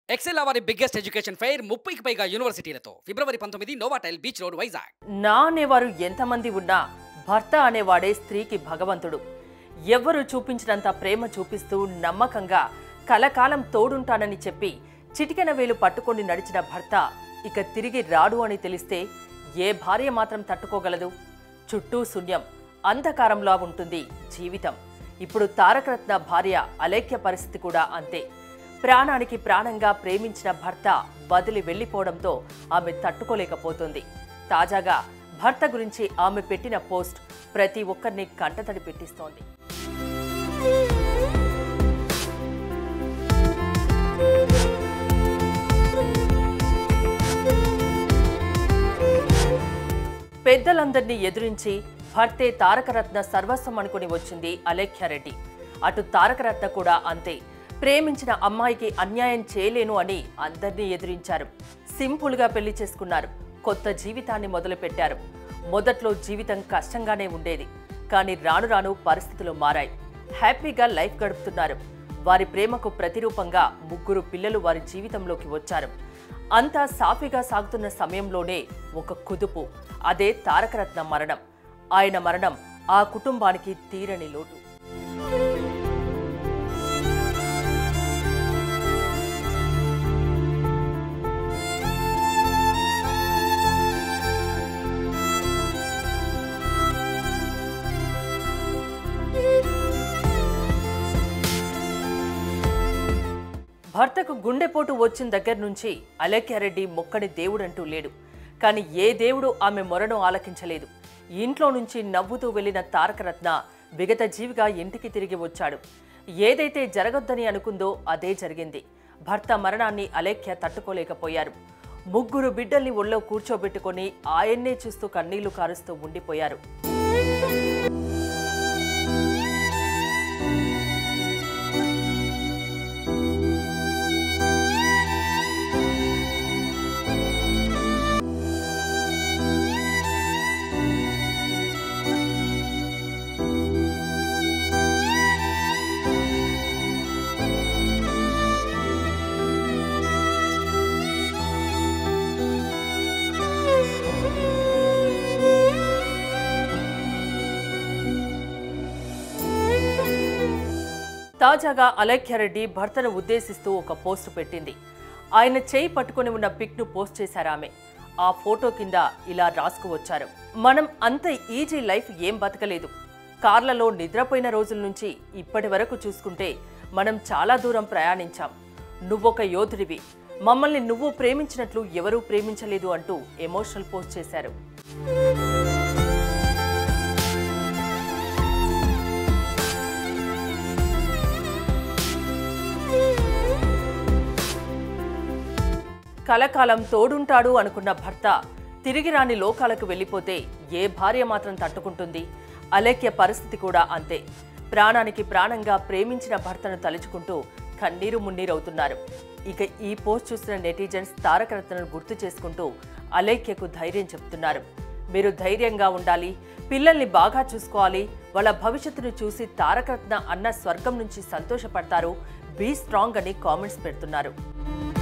XL వారి biggest education fair ముప్పైకి పైగా యూనివర్సిటీలతో ఫిబ్రవరి పంతొమ్మిది నోవాటైల్ బీచ్ రోడ్ వైజాగ్ నా అనేవారు ఎంతమంది ఉన్నా భర్త అనేవాడే స్త్రీకి భగవంతుడు ఎవ్వరు చూపించినంత ప్రేమ చూపిస్తూ నమ్మకంగా కలకాలం తోడుంటానని చెప్పి చిటికెన వేలు పట్టుకొని నడిచిన భర్త ఇక తిరిగి రాడు అని తెలిస్తే ఏ భార్య మాత్రం తట్టుకోగలదు చుట్టూ శూన్యం అంధకారంలా ఉంటుంది జీవితం ఇప్పుడు తారకరత్న భార్య అలేఖ్య పరిస్థితి కూడా అంతే ప్రాణానికి ప్రాణంగా ప్రేమించిన భర్త వదిలి వెళ్లిపోవడంతో ఆమె తట్టుకోలేకపోతుంది తాజాగా భర్త గురించి ఆమె పెట్టిన పోస్ట్ ప్రతి ఒక్కరిని కంటతడి పెట్టిస్తోంది పెద్దలందరినీ ఎదురించి భర్తే తారకరత్న సర్వస్వం అనుకుని వచ్చింది అలేఖ్యారెడ్డి అటు తారకరత్న కూడా అంతే ప్రేమించిన అమ్మాయికి అన్యాయం చేయలేను అని అందరినీ ఎదిరించారు సింపుల్గా పెళ్లి చేసుకున్నారు కొత్త జీవితాన్ని మొదలుపెట్టారు మొదట్లో జీవితం కష్టంగానే ఉండేది కానీ రాను రాను పరిస్థితులు మారాయి హ్యాపీగా లైఫ్ గడుపుతున్నారు వారి ప్రేమకు ప్రతిరూపంగా ముగ్గురు పిల్లలు వారి జీవితంలోకి వచ్చారు అంతా సాఫీగా సాగుతున్న సమయంలోనే ఒక కుదుపు అదే తారకరత్న మరణం ఆయన మరణం ఆ కుటుంబానికి తీరని లోటు భర్తకు గుండెపోటు వచ్చిన దగ్గర నుంచి అలేఖ్యారెడ్డి మొక్కని దేవుడంటూ లేడు కానీ ఏ దేవుడు ఆమె మొరను ఆలకించలేదు ఇంట్లో నుంచి నవ్వుతూ వెళ్లిన తారకరత్న విగత జీవిగా ఇంటికి తిరిగి వచ్చాడు ఏదైతే జరగొద్దని అనుకుందో అదే జరిగింది భర్త మరణాన్ని అలేఖ్య తట్టుకోలేకపోయారు ముగ్గురు బిడ్డల్ని ఒళ్ళో కూర్చోబెట్టుకొని ఆయన్నే చూస్తూ కన్నీళ్లు కారుస్తూ ఉండిపోయారు తాజాగా అలేఖ్యారెడ్డి భర్తను ఉద్దేశిస్తూ ఒక పోస్టు పెట్టింది ఆయన చేయి పట్టుకొని ఉన్న పిక్ను పోస్ట్ చేశారు ఆమె ఆ ఫోటో కింద ఇలా రాసుకువచ్చారు మనం అంత ఈజీ లైఫ్ ఏం బతకలేదు కార్లలో నిద్రపోయిన రోజుల నుంచి ఇప్పటి వరకు చూసుకుంటే మనం చాలా దూరం ప్రయాణించాం నువ్వొక యోధుడివి మమ్మల్ని నువ్వు ప్రేమించినట్లు ఎవరూ ప్రేమించలేదు అంటూ ఎమోషనల్ పోస్ట్ చేశారు కలకాలం తోడుంటాడు అనుకున్న భర్త తిరిగి రాని లోకాలకు వెళ్ళిపోతే ఏ భార్య మాత్రం తట్టుకుంటుంది అలేఖ్య పరిస్థితి కూడా అంతే ప్రాణానికి ప్రాణంగా ప్రేమించిన భర్తను తలుచుకుంటూ కన్నీరు మున్నీరవుతున్నారు ఇక ఈ పోస్ట్ చూసిన నెటిజన్స్ తారకరత్నను గుర్తు చేసుకుంటూ అలేఖ్యకు ధైర్యం చెప్తున్నారు మీరు ధైర్యంగా ఉండాలి పిల్లల్ని బాగా చూసుకోవాలి వాళ్ళ భవిష్యత్తును చూసి తారకరత్న అన్న స్వర్గం నుంచి సంతోషపడతారు బీ స్ట్రాంగ్ అని కామెంట్స్ పెడుతున్నారు